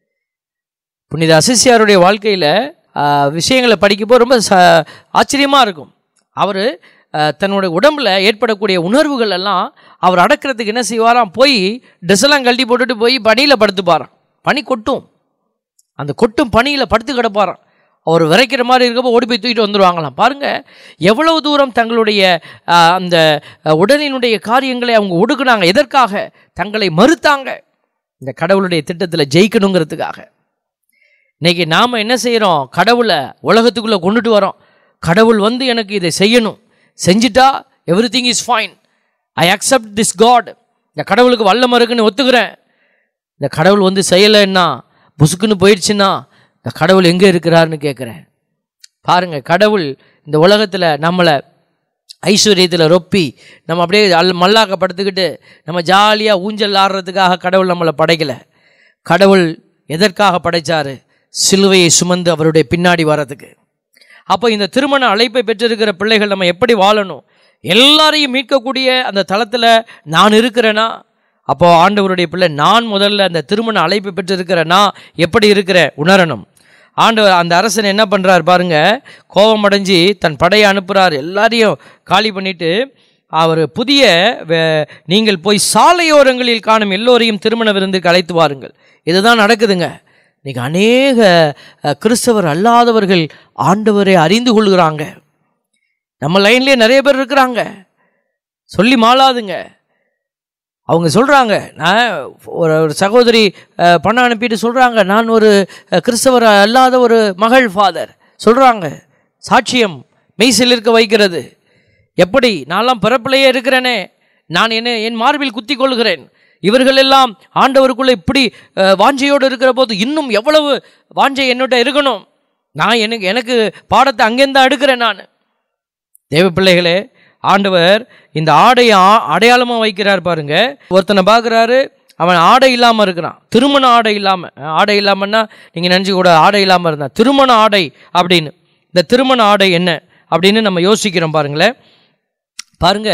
[SPEAKER 2] புனித அசிசியாருடைய வாழ்க்கையில் விஷயங்களை படிக்கும்போது ரொம்ப ச ஆச்சரியமாக இருக்கும் அவர் தன்னுடைய உடம்புல ஏற்படக்கூடிய உணர்வுகள் எல்லாம் அவர் அடக்கிறதுக்கு என்ன செய்வாராம் போய் ட்ரெஸ்ஸெல்லாம் கழட்டி போட்டுட்டு போய் பனியில் படுத்துப்பாராம் பனி கொட்டும் அந்த கொட்டும் பனியில் படுத்து கிடப்பாராம் அவர் விரைக்கிற மாதிரி இருக்கப்போ ஓடி போய் தூக்கிட்டு வந்துடுவாங்களாம் பாருங்க எவ்வளவு தூரம் தங்களுடைய ஆஹ், அந்த அஹ், உடலினுடைய காரியங்களை அவங்க ஒடுக்குனாங்க எதற்காக தங்களை மறுத்தாங்க இந்த கடவுளுடைய திட்டத்தில் ஜெயிக்கணுங்கிறதுக்காக இன்னைக்கு நாம் என்ன செய்கிறோம் கடவுளை உலகத்துக்குள்ளே கொண்டுட்டு வரோம் கடவுள் வந்து எனக்கு இதை செய்யணும் செஞ்சிட்டா everything is fine I accept this God இந்த கடவுளுக்கு வல்லம் இருக்குன்னு ஒத்துக்கிறேன் இந்த கடவுள் வந்து செய்யலைன்னா புசுக்குன்னு போயிடுச்சுன்னா இந்த கடவுள் எங்கே இருக்கிறாருன்னு கேட்குறேன் பாருங்க கடவுள் இந்த உலகத்தில் நம்மளை ஐஸ்வர்யத்தில் ரொப்பி நம்ம அப்படியே அல் மல்லாக்க படுத்துக்கிட்டு நம்ம ஜாலியாக ஊஞ்சல் ஆடுறதுக்காக கடவுள் நம்மளை படைக்கலை கடவுள் எதற்காக படைச்சாரு சிலுவையை சுமந்து அவருடைய பின்னாடி வர்றதுக்கு அப்போ இந்த திருமண அழைப்பை பெற்றிருக்கிற பிள்ளைகள் நம்ம எப்படி வாழணும் எல்லாரையும் மீட்கக்கூடிய அந்த தளத்தில் நான் இருக்கிறேனா அப்போ ஆண்டவருடைய பிள்ளை நான் முதல்ல அந்த திருமண அழைப்பு பெற்றிருக்கிறேனா எப்படி இருக்கிற உணரணும் ஆண்டவர் அந்த அரசன் என்ன பண்ணுறார் பாருங்க கோபம் அடைஞ்சு தன் படையை அனுப்புகிறார் எல்லாரையும் காலி பண்ணிட்டு அவர் புதிய வே- நீங்கள் போய் சாலையோரங்களில் காணும் எல்லோரையும் திருமண விருந்துக்கு அழைத்து வாருங்கள் இதுதான் நடக்குதுங்க இன்னைக்கு அநேக அஹ், கிறிஸ்தவர் அல்லாதவர்கள் ஆண்டவரை அறிந்து கொள்கிறாங்க நம்ம லைன்லேயே நிறைய பேர் இருக்கிறாங்க சொல்லி மாளாதுங்க அவங்க சொல்கிறாங்க நான் ஒரு ஒரு சகோதரி அஹ், பணம் அனுப்பிட்டு சொல்கிறாங்க நான் ஒரு அஹ், கிறிஸ்தவர் அல்லாத ஒரு மகள் ஃபாதர் சொல்கிறாங்க சாட்சியம் மெய்சில் இருக்க வைக்கிறது எப்படி நான்லாம் பிறப்பிலேயே இருக்கிறேனே நான் என்ன என் மார்பில் குத்தி கொள்கிறேன் இவர்கள் எல்லாம் ஆண்டவருக்குள்ளே இப்படி அஹ், வாஞ்சையோடு இருக்கிற போது இன்னும் எவ்வளவு வாஞ்சை என்னோட இருக்கணும் நான் எனக்கு எனக்கு பாடத்தை அங்கேருந்து தான் எடுக்கிறேன் நான் தேவ பிள்ளைகளே ஆண்டவர் இந்த ஆடையை ஆ- அடையாளமா வைக்கிறார் பாருங்க ஒருத்தனை பார்க்குறாரு அவன் ஆடை இல்லாமல் இருக்கிறான் திருமண ஆடை இல்லாமல் ஆடை இல்லாமன்னா நீங்கள் நினச்சி கூட ஆடை இல்லாமல் இருந்தான் திருமண ஆடை அப்படின்னு இந்த திருமண ஆடை என்ன அப்படின்னு நம்ம யோசிக்கிறோம் பாருங்களேன் பாருங்க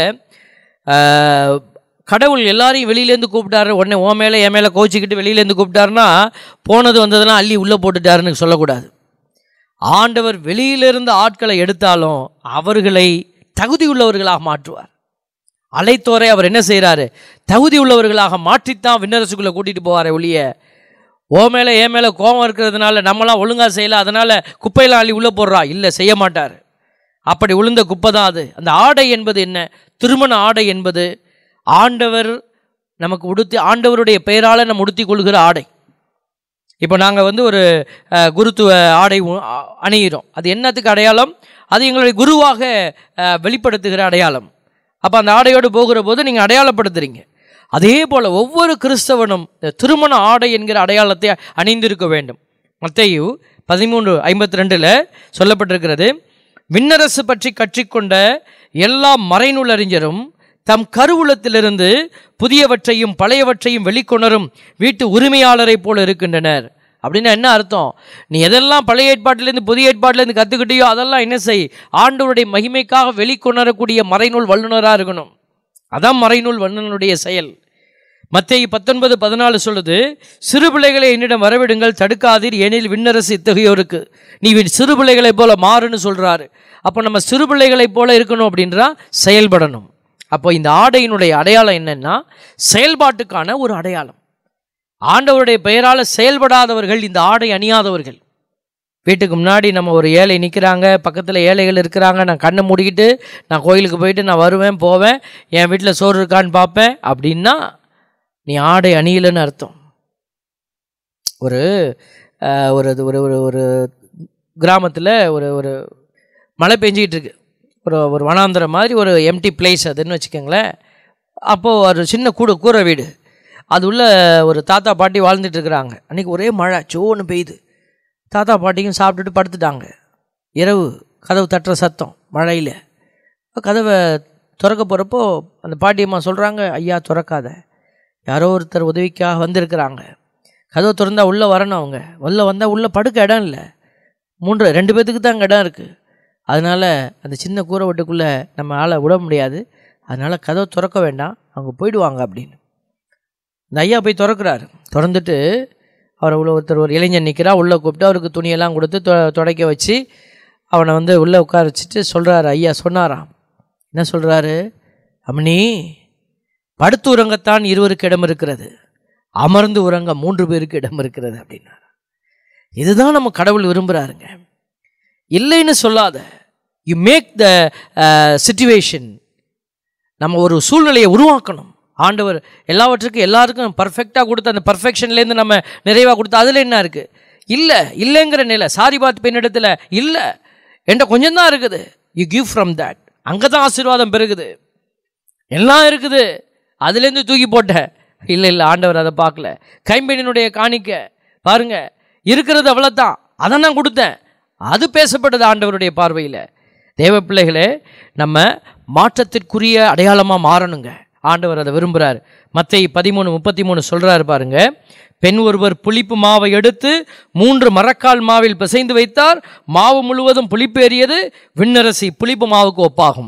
[SPEAKER 2] ஆஹ், கடவுள் எல்லாரையும் வெளியிலேருந்து கூப்பிட்டாரு உடனே ஓ மேலே என் மேலே கோச்சிக்கிட்டு வெளியிலேருந்து கூப்பிட்டாருன்னா போனது வந்ததெல்லாம் அள்ளி உள்ளே போட்டுட்டாருன்னு சொல்லக்கூடாது ஆண்டவர் வெளியிலிருந்து ஆட்களை எடுத்தாலும் அவர்களை தகுதி உள்ளவர்களாக மாற்றுவார் அழைத்தோரை அவர் என்ன செய்கிறாரு தகுதி உள்ளவர்களாக மாற்றித்தான் விண்ணரசுக்குள்ளே கூட்டிகிட்டு போவாரே ஒழிய ஓ மேலே என் மேலே கோபம் இருக்கிறதுனால நம்மளாம் ஒழுங்காக செய்யல அதனால் குப்பையெல்லாம் அள்ளி உள்ளே போடுறா இல்லை செய்ய மாட்டார் அப்படி உளுந்த குப்பை தான் அது அந்த ஆடை என்பது என்ன திருமண ஆடை என்பது ஆண்டவர் நமக்கு உடுத்தி ஆண்டவருடைய பெயரால் நம்ம உடுத்தி கொள்கிற ஆடை இப்போ நாங்கள் வந்து ஒரு அஹ், குருத்துவ ஆடை உ- அ- அணிகிறோம் அது என்னத்துக்கு அடையாளம் அது எங்களுடைய குருவாக அஹ், வெளிப்படுத்துகிற அடையாளம் அப்போ அந்த ஆடையோடு போகிற போது நீங்கள் அடையாளப்படுத்துறீங்க அதே போல் ஒவ்வொரு கிறிஸ்தவனும் இந்த திருமண ஆடை என்கிற அடையாளத்தை அணிந்திருக்க வேண்டும் மத்தேயு பதிமூன்று ஐம்பத்தி ரெண்டில் சொல்லப்பட்டிருக்கிறது விண்ணரசு பற்றி கற்றிக்கொண்ட எல்லா மறைநூல் அறிஞரும் தம் கருவூலத்திலிருந்து புதியவற்றையும் பழையவற்றையும் வெளிக்கொணரும் வீட்டு உரிமையாளரைப் போல இருக்கின்றனர் அப்படின்னா என்ன அர்த்தம் நீ எதெல்லாம் பழைய ஏற்பாட்டிலேருந்து புதிய ஏற்பாட்டிலேருந்து கற்றுக்கிட்டியோ அதெல்லாம் என்ன செய் ஆண்டவருடைய மகிமைக்காக வெளிக்கொணரக்கூடிய மறைநூல் வல்லுனராக இருக்கணும் அதான் மறைநூல் வல்லுனருடைய செயல் மத்தேயு பத்தொன்பது பதினாலு சொல்லுது சிறு பிள்ளைகளை என்னிடம் வரவிடுங்கள் தடுக்காதீர் ஏனில் விண்ணரசு இத்தகையோருக்கு நீ வி- சிறு பிள்ளைகளைப் போல மாறுன்னு சொல்றாரு அப்போ நம்ம சிறு பிள்ளைகளைப் போல இருக்கணும் அப்படின்றா செயல்படணும் அப்போ இந்த ஆடையினுடைய அடையாளம் என்னன்னா செயல்பாட்டுக்கான ஒரு அடையாளம் ஆண்டவருடைய பெயரால் செயல்படாதவர்கள் இந்த ஆடை அணியாதவர்கள் வீட்டுக்கு முன்னாடி நம்ம ஒரு ஏழை நிற்கிறாங்க பக்கத்தில் ஏழைகள் இருக்கிறாங்க நான் கண்ணை மூடிக்கிட்டு நான் கோயிலுக்கு போயிட்டு நான் வருவேன் போவேன் என் வீட்டில் சோறு இருக்கான்னு பார்ப்பேன் அப்படின்னா நீ ஆடை அணியலைன்னு அர்த்தம் ஒரு அஹ், ஒரு இது- ஒரு ஒரு ஒரு கிராமத்தில் ஒரு ஒரு மழை பெஞ்சிக்கிட்டு இருக்கு ஒரு ஒரு வனாந்திரம் மாதிரி ஒரு எம்டி பிளேஸ் அதுன்னு வச்சுக்கோங்களேன் அப்போது ஒரு சின்ன கூடு கூரை வீடு அது உள்ள ஒரு தாத்தா பாட்டி வாழ்ந்துட்டு இருக்கிறாங்க அன்றைக்கி ஒரே மழை சோன்னு பெய்யுது தாத்தா பாட்டியும் சாப்பிட்டுட்டு படுத்துட்டாங்க இரவு கதவு தட்டுற சத்தம் மழையில் கதவை திறக்க போகிறப்போ அந்த பாட்டியம்மா சொல்கிறாங்க ஐயா திறக்காத யாரோ ஒருத்தர் உதவிக்காக வந்திருக்கிறாங்க கதவை திறந்தா உள்ளே வரணும் அவங்க உள்ளே வந்தால் உள்ளே படுக்க இடம் இல்லை மூன்று ரெண்டு பேத்துக்கு தான் அங்கே இடம் இருக்குது அதனால் அந்த சின்ன கூரை வீட்டுக்குள்ளே நம்ம ஆளை விட முடியாது அதனால் கதவை திறக்க வேண்டாம் அவங்க போயிடுவாங்க அப்படின்னு இந்த ஐயா போய் திறக்கிறாரு திறந்துட்டு அவரை உள்ள ஒருத்தர் ஒரு இளைஞன் நிற்கிறா உள்ளே கூப்பிட்டு அவருக்கு துணியெல்லாம் கொடுத்து தொ- துடைக்க வச்சு அவனை வந்து உள்ளே உட்கார வச்சுட்டு சொல்கிறாரு ஐயா சொன்னாராம் என்ன சொல்கிறாரு அம்மனி படுத்து உறங்கத்தான் இருவருக்கு இடம் இருக்கிறது அமர்ந்து உறங்க மூன்று பேருக்கு இடம் இருக்கிறது அப்படின்னாரு இதுதான் நம்ம கடவுள் விரும்புகிறாருங்க இல்லைன்னு சொல்லாத யூ மேக் த சுச்சுவேஷன் நம்ம ஒரு சூழ்நிலையை உருவாக்கணும் ஆண்டவர் எல்லாவற்றுக்கும் எல்லாருக்கும் பர்ஃபெக்டாக கொடுத்த அந்த பர்ஃபெக்ஷன்லேருந்து நம்ம நிறைவாக கொடுத்தா அதில் என்ன இருக்குது இல்லை இல்லைங்கிற நிலை சாரி பார்த்து பெண்ணிடத்தில் இல்லை என்கிட்ட கொஞ்சம் தான் இருக்குது யூ கிவ் ஃப்ரம் தட் அங்கே தான் ஆசீர்வாதம் பெருகுது எல்லாம் இருக்குது அதுலேருந்து தூக்கி போட்டேன் இல்லை இல்லை ஆண்டவர் அதை பார்க்கல கைம்பெண்ணினுடைய காணிக்க பாருங்க இருக்கிறது அவ்வளோதான் அதை நான் கொடுத்தேன் அது பேசப்பட்டது ஆண்டவருடைய பார்வையில் தேவ பிள்ளைகளே நம்ம மாற்றத்திற்குரிய அடையாளமாக மாறணுங்க ஆண்டவர் அதை விரும்புகிறார் மத்தேயு பதிமூணு முப்பத்தி மூணு சொல்கிறாரு பாருங்க பெண் ஒருவர் புளிப்பு மாவை எடுத்து மூன்று மரக்கால் மாவில் பிசைந்து வைத்தார் மாவு முழுவதும் புளிப்பேறியது விண்ணரசி புளிப்பு மாவுக்கு ஒப்பாகும்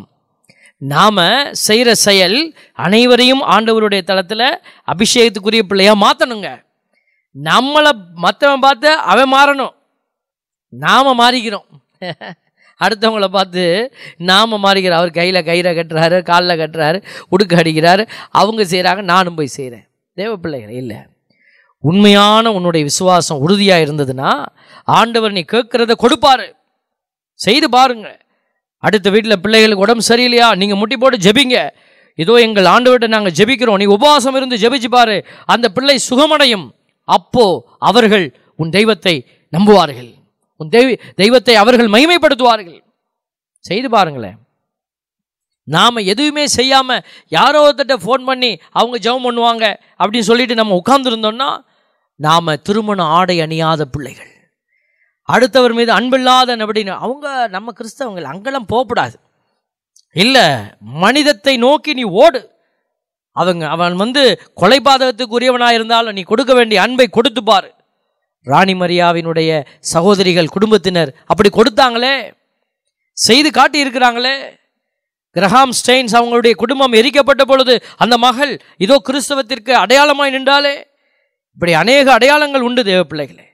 [SPEAKER 2] நாம செய்கிற செயல் அனைவரையும் ஆண்டவருடைய தளத்தில் அபிஷேகத்துக்குரிய பிள்ளையா மாற்றணுங்க நம்மளை மற்றவன் பார்த்து அவன் மாறணும் நாம மாறிக்கிறோம் அடுத்தவங்கள பார்த்து நாம மாறிக்கிறோம் அவர் கையில் கயிறை கட்டுறாரு காலில் கட்டுறாரு உடுக்க அடிக்கிறாரு அவங்க செய்கிறாங்க நானும் போய் செய்கிறேன் தேவ பிள்ளைகள் இல்லை உண்மையான உன்னுடைய விசுவாசம் உறுதியாக இருந்ததுன்னா ஆண்டவர் நீ கேட்குறத கொடுப்பாரு செய்து பாருங்க அடுத்த வீட்டில் பிள்ளைகளுக்கு உடம்பு சரியில்லையா நீங்கள் முட்டி போட்டு ஜெபிங்க இதோ எங்கள் ஆண்டவர்கிட்ட நாங்கள் ஜெபிக்கிறோம் நீ உபவாசம் இருந்து ஜெபிச்சு பாரு அந்த பிள்ளை சுகமடையும் அப்போ அவர்கள் உன் தெய்வத்தை நம்புவார்கள் உன் தெய்வ தெய்வத்தை அவர்கள் மகிமைப்படுத்துவார்கள் செய்து பாருங்களேன் நாம் எதுவுமே செய்யாமல் யாரோ ஒருத்தட்ட ஃபோன் பண்ணி அவங்க ஜெபம் பண்ணுவாங்க அப்படின்னு சொல்லிட்டு நம்ம உட்கார்ந்துருந்தோம்னா நாம் திருமண ஆடை அணியாத பிள்ளைகள் அடுத்தவர் மீது அன்பில்லாத அப்படின்னு அவங்க நம்ம கிறிஸ்தவங்கள் அங்கெல்லாம் போகக்கூடாது இல்லை மனிதத்தை நோக்கி நீ ஓடு அவங்க அவன் வந்து கொலைபாதகத்துக்கு உரியவனாக இருந்தாலும் நீ கொடுக்க வேண்டிய அன்பை கொடுத்து பாரு ராணி மரியாவினுடைய சகோதரிகள் குடும்பத்தினர் அப்படி கொடுத்தாங்களே செய்து காட்டி இருக்கிறாங்களே கிரஹாம் ஸ்டெயின்ஸ் அவங்களுடைய குடும்பம் எரிக்கப்பட்ட பொழுது அந்த மகள் இதோ கிறிஸ்தவத்திற்கு அடையாளமாய் நின்றாலே இப்படி அநேக அடையாளங்கள் உண்டு தேவ பிள்ளைகளே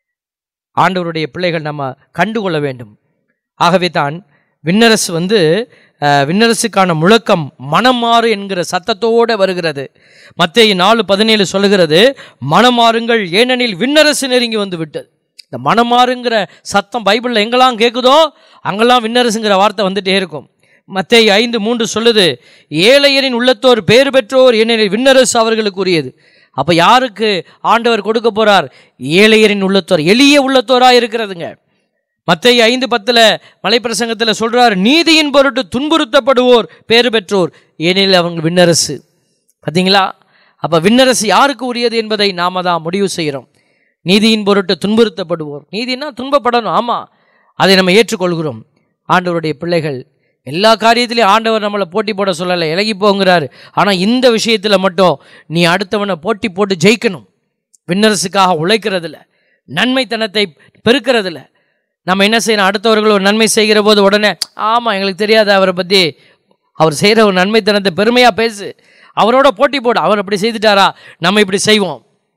[SPEAKER 2] ஆண்டவருடைய பிள்ளைகள் நம்ம கண்டுகொள்ள வேண்டும் ஆகவே தான் விண்ணரசு வந்து அஹ், விண்ணரசுக்கான முழக்கம் மனமாறு என்கிற சத்தத்தோடு வருகிறது மத்தேயு நாலு பதினேழு சொல்லுகிறது மனமாறுங்கள் ஏனெனில் விண்ணரசு நெருங்கி வந்து விட்டது இந்த மனமாறுங்கிற சத்தம் பைபிளில் எங்கெல்லாம் கேட்குதோ அங்கெல்லாம் விண்ணரசுங்கிற வார்த்தை வந்துட்டே இருக்கும் மத்தேயு ஐந்து மூன்று சொல்லுது ஏழையரின் உள்ளத்தோர் பேறு பெற்றோர் ஏனெனில் விண்ணரசு அவர்களுக்கு உரியது அப்போ யாருக்கு ஆண்டவர் கொடுக்க போறார் ஏழையரின் உள்ளத்தோர் எளிய உள்ளத்தோராக இருக்கிறதுங்க மத்தேயு ஐந்து பத்தில் மலைப்பிரசங்கத்தில் சொல்றார் நீதியின் பொருட்டு துன்புறுத்தப்படுவோர் பேறு பெற்றோர் ஏனெனில் அவங்க விண்ணரசு பார்த்தீங்களா அப்போ விண்ணரசு யாருக்கு உரியது என்பதை நாம தான் முடிவு செய்கிறோம் நீதியின் பொருட்டு துன்புறுத்தப்படுவோர் நீதினா துன்பப்படணும் ஆமாம் அதை நம்ம ஏற்றுக்கொள்கிறோம் ஆண்டவருடைய பிள்ளைகள் எல்லா காரியத்திலையும் ஆண்டவர் நம்மளை போட்டி போட சொல்லலை இலகி போங்கிறாரு ஆனால் இந்த விஷயத்தில் மட்டும் நீ அடுத்தவனை போட்டி போட்டு ஜெயிக்கணும் விண்ணரசுக்காக உழைக்கிறதில்ல நன்மைத்தனத்தை பெருக்கிறதில்ல நம்ம என்ன செய்யணும் அடுத்தவர்கள் ஒரு நன்மை செய்கிற போது உடனே ஆமாம் எங்களுக்கு தெரியாத அவரை பற்றி அவர் செய்கிற ஒரு நன்மைத்தனத்தை பெருமையாக பேசு அவரோட போட்டி போடு அவர் அப்படி செய்துட்டாரா நம்ம இப்படி செய்வோம்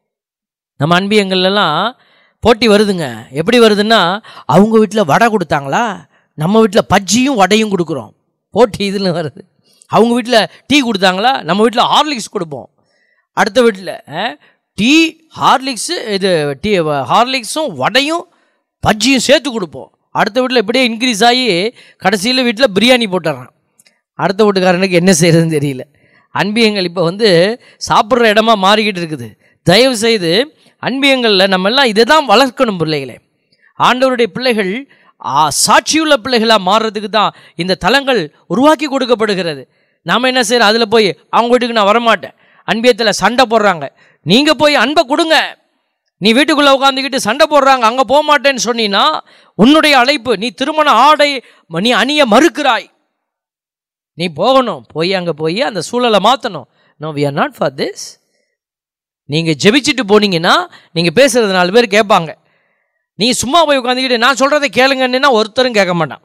[SPEAKER 2] நம்ம அன்பியங்கள்லாம் போட்டி வருதுங்க எப்படி வருதுன்னா அவங்க வீட்டில் வடை கொடுத்தாங்களா நம்ம வீட்டில் பஜ்ஜியும் வடையும் கொடுக்குறோம் போட்டி இதில் வருது அவங்க வீட்டில் டீ கொடுத்தாங்களா நம்ம வீட்டில் ஹார்லிக்ஸ் கொடுப்போம் அடுத்த வீட்டில் டீ ஹார்லிக்ஸு இது டீ ஹார்லிக்ஸும் வடையும் பஜ்ஜியும் சேர்த்து கொடுப்போம் அடுத்த வீட்டில் இப்படியே இன்க்ரீஸ் ஆகி கடைசியில் வீட்டில் பிரியாணி போட்டுறான் அடுத்த வீட்டுக்காரனுக்கு என்ன செய்யறதுன்னு தெரியல அன்பியங்கள் இப்போ வந்து சாப்பிட்ற இடமா மாறிக்கிட்டு இருக்குது தயவு செய்து அன்பியங்களில் நம்ம எல்லாம் இதை தான் வளர்க்கணும் பிள்ளைகளே ஆண்டவருடைய பிள்ளைகள் ஆ, சாட்சியுள்ள பிள்ளைகளாக மாறுறதுக்கு தான் இந்த தலங்கள் உருவாக்கி கொடுக்கப்படுகிறது நாம் என்ன செய்யறோம் அதில் போய் அவங்க வீட்டுக்கு நான் வரமாட்டேன் அன்பியத்தில் சண்டை போடுறாங்க நீங்கள் போய் அன்பை கொடுங்க நீ வீட்டுக்குள்ளே உட்காந்துக்கிட்டு சண்டை போடுறாங்க அங்கே போக மாட்டேன்னு சொன்னீன்னா உன்னுடைய அழைப்பு நீ திருமண ஆடை நீ அணிய மறுக்கிறாய் நீ போகணும் போய் அங்கே போய் அந்த சூழலை மாற்றணும் no we are not for this நீங்கள் ஜெபிச்சுட்டு போனீங்கன்னா நீங்கள் பேசுகிறது நாலு பேர் கேட்பாங்க நீ சும்மா போய் உட்காந்துக்கிட்டு நான் சொல்கிறத கேளுங்கன்னு ஒருத்தரும் கேட்க மாட்டான்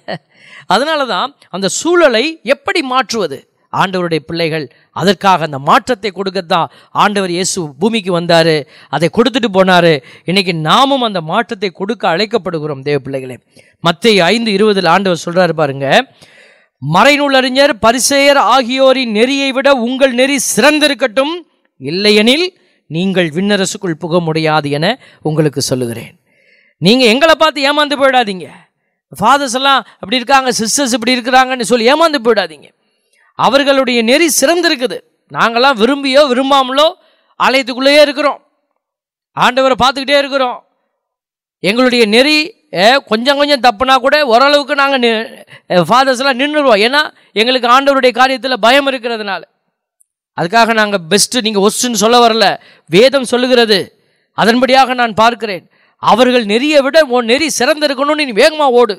[SPEAKER 2] அதனால தான் அந்த சூழலை எப்படி மாற்றுவது ஆண்டவருடைய பிள்ளைகள் அதற்காக அந்த மாற்றத்தை கொடுக்கத்தான் ஆண்டவர் இயேசு பூமிக்கு வந்தார் அதை கொடுத்துட்டு போனார் இன்னைக்கு நாமும் அந்த மாற்றத்தை கொடுக்க அழைக்கப்படுகிறோம் தேவ பிள்ளைகளே மத்திய ஐந்து இருபதில் ஆண்டவர் சொல்றாரு பாருங்க மறைநூல் அறிஞர் பரிசேயர் ஆகியோரின் நெறியை விட உங்கள் நெறி சிறந்திருக்கட்டும் இல்லையெனில் நீங்கள் விண்ணரசுக்குள் புக முடியாது என உங்களுக்கு சொல்லுகிறேன் நீங்கள் எங்களை பார்த்து ஏமாந்து போயிடாதீங்க ஃபாதர்ஸ் எல்லாம் அப்படி இருக்காங்க சிஸ்டர்ஸ் இப்படி இருக்கிறாங்கன்னு சொல்லி ஏமாந்து போயிடாதீங்க அவர்களுடைய நெறி சிறந்திருக்குது நாங்களாம் விரும்பியோ விரும்பாமலோ ஆலயத்துக்குள்ளேயே இருக்கிறோம் ஆண்டவரை பார்த்துக்கிட்டே இருக்கிறோம் எங்களுடைய நெறி அஹ், கொஞ்சம் கொஞ்சம் தப்புனா கூட ஓரளவுக்கு நாங்கள் ஃபாதர்ஸ் எல்லாம் நின்றுடுவோம் ஏன்னா எங்களுக்கு ஆண்டவருடைய காரியத்தில் பயம் இருக்கிறதுனால அதுக்காக நாங்கள் பெஸ்ட்டு நீங்கள் ஒஸ்ட்டுன்னு சொல்ல வரல வேதம் சொல்லுகிறது அதன்படியாக நான் பார்க்கிறேன் அவர்கள் நெறியை விட உன் நெறி சிறந்திருக்கணும்னு நீ வேகமாக ஓடு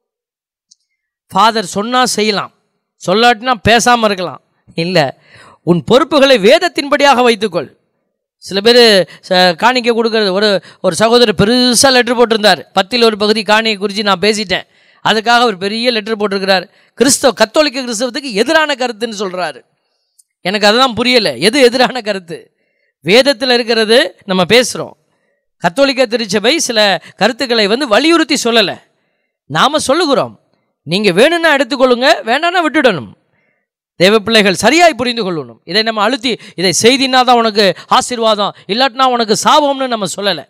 [SPEAKER 2] ஃபாதர் சொன்னால் செய்யலாம் சொல்லாட்டினா பேசாமல் இருக்கலாம் இல்லை உன் பொறுப்புகளை வேதத்தின்படியாக வைத்துக்கொள் சில பேர் காணிக்கை கொடுக்கறது ஒரு ஒரு சகோதரர் பெருசாக லெட்டர் போட்டிருந்தார் பத்தில் ஒரு பகுதி காணிக்கை குறித்து நான் பேசிட்டேன் அதுக்காக ஒரு பெரிய லெட்டர் போட்டிருக்கிறார் கிறிஸ்தவ கத்தோலிக்க கிறிஸ்தவத்துக்கு எதிரான கருத்துன்னு சொல்கிறாரு எனக்கு அதுதான் புரியலை எது எதிரான கருத்து வேதத்தில் இருக்கிறது நம்ம பேசுகிறோம் கத்தோலிக்க திருச்சபை சில கருத்துக்களை வந்து வலியுறுத்தி சொல்லலை நாம் சொல்லுகிறோம் நீங்கள் வேணும்னா எடுத்துக்கொள்ளுங்க வேண்டாம்னா விட்டுடணும் தேவ பிள்ளைகள் சரியாய் புரிந்து கொள்ளணும் இதை நம்ம அழுத்தி இதை செய்தினா தான் உனக்கு ஆசீர்வாதம் இல்லாட்டினா உனக்கு சாபம்னு நம்ம சொல்லலை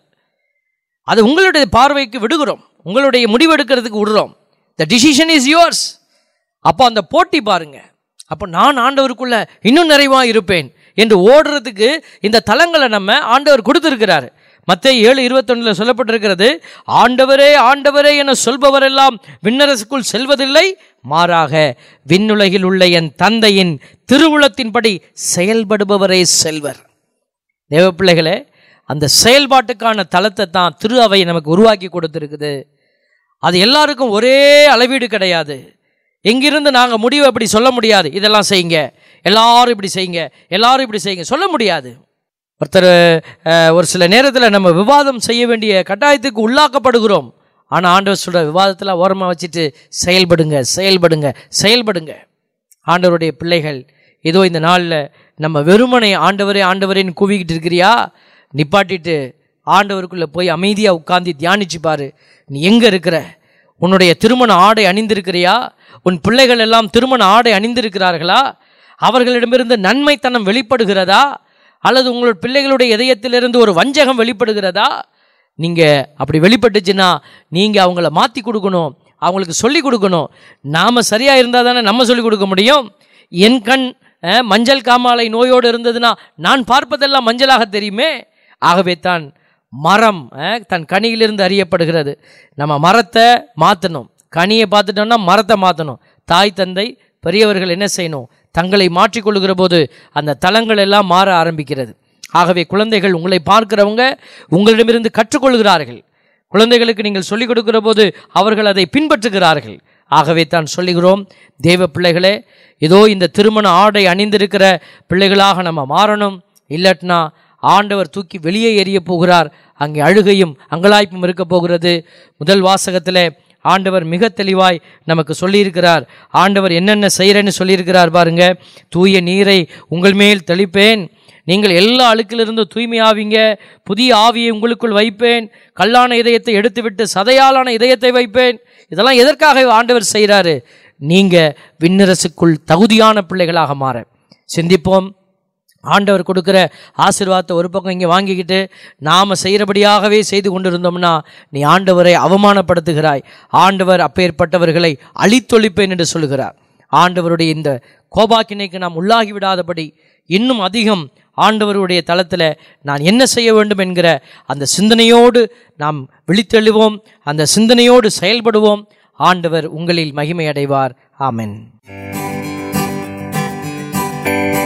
[SPEAKER 2] அது உங்களுடைய பார்வைக்கு விடுகிறோம் உங்களுடைய முடிவெடுக்கிறதுக்கு விடுறோம் த டிசிஷன் இஸ் யுவர்ஸ் அப்போ அந்த போட்டி பாருங்க அப்போ நான் ஆண்டவருக்குள்ள இன்னும் நிறைவா இருப்பேன் என்று ஓடுறதுக்கு இந்த தலங்களை நம்ம ஆண்டவர் கொடுத்திருக்கிறார் மத்திய ஏழு இருபத்தொன்னில் சொல்லப்பட்டிருக்கிறது ஆண்டவரே ஆண்டவரே என சொல்பவரெல்லாம் விண்ணரசுக்குள் செல்வதில்லை மாறாக விண்ணுலகில் உள்ள என் தந்தையின் திருவுளத்தின்படி செயல்படுபவரே செல்வர் தேவ பிள்ளைகளே அந்த செயல்பாட்டுக்கான தளத்தை தான் திரு அவை நமக்கு உருவாக்கி கொடுத்துருக்குது அது எல்லாருக்கும் ஒரே அளவீடு கிடையாது எங்கிருந்து நாங்கள் முடிவு அப்படி சொல்ல முடியாது இதெல்லாம் செய்யுங்க எல்லாரும் இப்படி செய்யுங்க எல்லாரும் இப்படி செய்யுங்க சொல்ல முடியாது ஒருத்தர் அஹ், ஒரு சில நேரத்தில் நம்ம விவாதம் செய்ய வேண்டிய கட்டாயத்துக்கு உள்ளாக்கப்படுகிறோம் ஆனால் ஆண்டவர் சொல்ற விவாதத்தில் ஓரமாக வச்சுட்டு செயல்படுங்க செயல்படுங்க செயல்படுங்க ஆண்டவருடைய பிள்ளைகள் ஏதோ இந்த நாளில் நம்ம வெறுமனை ஆண்டவரே ஆண்டவரேன்னு கூவிக்கிட்டு இருக்கிறியா நிப்பாட்டிட்டு ஆண்டவருக்குள்ளே போய் அமைதியாக உட்கார்ந்து தியானிச்சு பாரு நீ எங்கே இருக்கிற உன்னுடைய திருமண ஆடை அணிந்திருக்கிறியா உன் பிள்ளைகள் எல்லாம் திருமண ஆடை அணிந்திருக்கிறார்களா அவர்களிடமிருந்து நன்மைத்தனம் வெளிப்படுகிறதா அல்லது உங்கள் பிள்ளைகளுடைய இதயத்திலிருந்து ஒரு வஞ்சகம் வெளிப்படுகிறதா நீங்கள் அப்படி வெளிப்பட்டுச்சுன்னா நீங்கள் அவங்கள மாற்றி கொடுக்கணும் அவங்களுக்கு சொல்லி கொடுக்கணும் நாம் சரியாக இருந்தால் தானே நம்ம சொல்லி கொடுக்க முடியும் என் கண் அஹ், மஞ்சள் காமாலை நோயோடு இருந்ததுன்னா நான் பார்ப்பதெல்லாம் மஞ்சளாக தெரியுமே ஆகவே தான் மரம் அஹ், தன் கனியிலிருந்து அறியப்படுகிறது நம்ம மரத்தை மாற்றணும் கனியை பார்த்துட்டோம்னா மரத்தை மாற்றணும் தாய் தந்தை பெரியவர்கள் என்ன செய்யணும் தங்களை மாற்றிக்கொள்ளுகிற போது அந்த தலங்கள் எல்லாம் மாற ஆரம்பிக்கிறது ஆகவே குழந்தைகள் உங்களை பார்க்கிறவங்க உங்களிடமிருந்து கற்றுக்கொள்கிறார்கள் குழந்தைகளுக்கு நீங்கள் சொல்லிக் கொடுக்கிற போது அவர்கள் அதை பின்பற்றுகிறார்கள் ஆகவே தான் சொல்லுகிறோம் தேவ பிள்ளைகளே ஏதோ இந்த திருமண ஆடை அணிந்திருக்கிற பிள்ளைகளாக நம்ம மாறணும் இல்லாட்டினா ஆண்டவர் தூக்கி வெளியே எறிய போகிறார் அங்கே அழுகையும் அங்கலாய்ப்பும் இருக்க போகிறது முதல் வாசகத்தில் ஆண்டவர் மிக தெளிவாய் நமக்கு சொல்லியிருக்கிறார் ஆண்டவர் என்னென்ன செய்கிறேன்னு சொல்லியிருக்கிறார் பாருங்க தூய நீரை உங்கள் மேல் தெளிப்பேன் நீங்கள் எல்லா அழுக்கிலிருந்து தூய்மையாவீங்க புதிய ஆவியை உங்களுக்குள் வைப்பேன் கல்லான இதயத்தை எடுத்துவிட்டு சதையாலான இதயத்தை வைப்பேன் இதெல்லாம் எதற்காக ஆண்டவர் செய்கிறாரு நீங்கள் விண்ணரசுக்குள் தகுதியான பிள்ளைகளாக மாற சிந்திப்போம் ஆண்டவர் கொடுக்குற ஆசீர்வாதத்தை ஒரு பக்கம் இங்கே வாங்கிக்கிட்டு நாம் செய்கிறபடியாகவே செய்து கொண்டிருந்தோம்னா நீ ஆண்டவரை அவமானப்படுத்துகிறாய் ஆண்டவர் அப்பேற்பட்டவர்களை அழித்தொழிப்பேன் என்று சொல்கிறார் ஆண்டவருடைய இந்த கோபாக்கினைக்கு நாம் உள்ளாகி விடாதபடி இன்னும் அதிகம் ஆண்டவருடைய தளத்தில் நான் என்ன செய்ய வேண்டும் என்கிற அந்த சிந்தனையோடு நாம் விழித்தெழுவோம் அந்த சிந்தனையோடு செயல்படுவோம் ஆண்டவர் உங்களில் மகிமை அடைவார் ஆமென்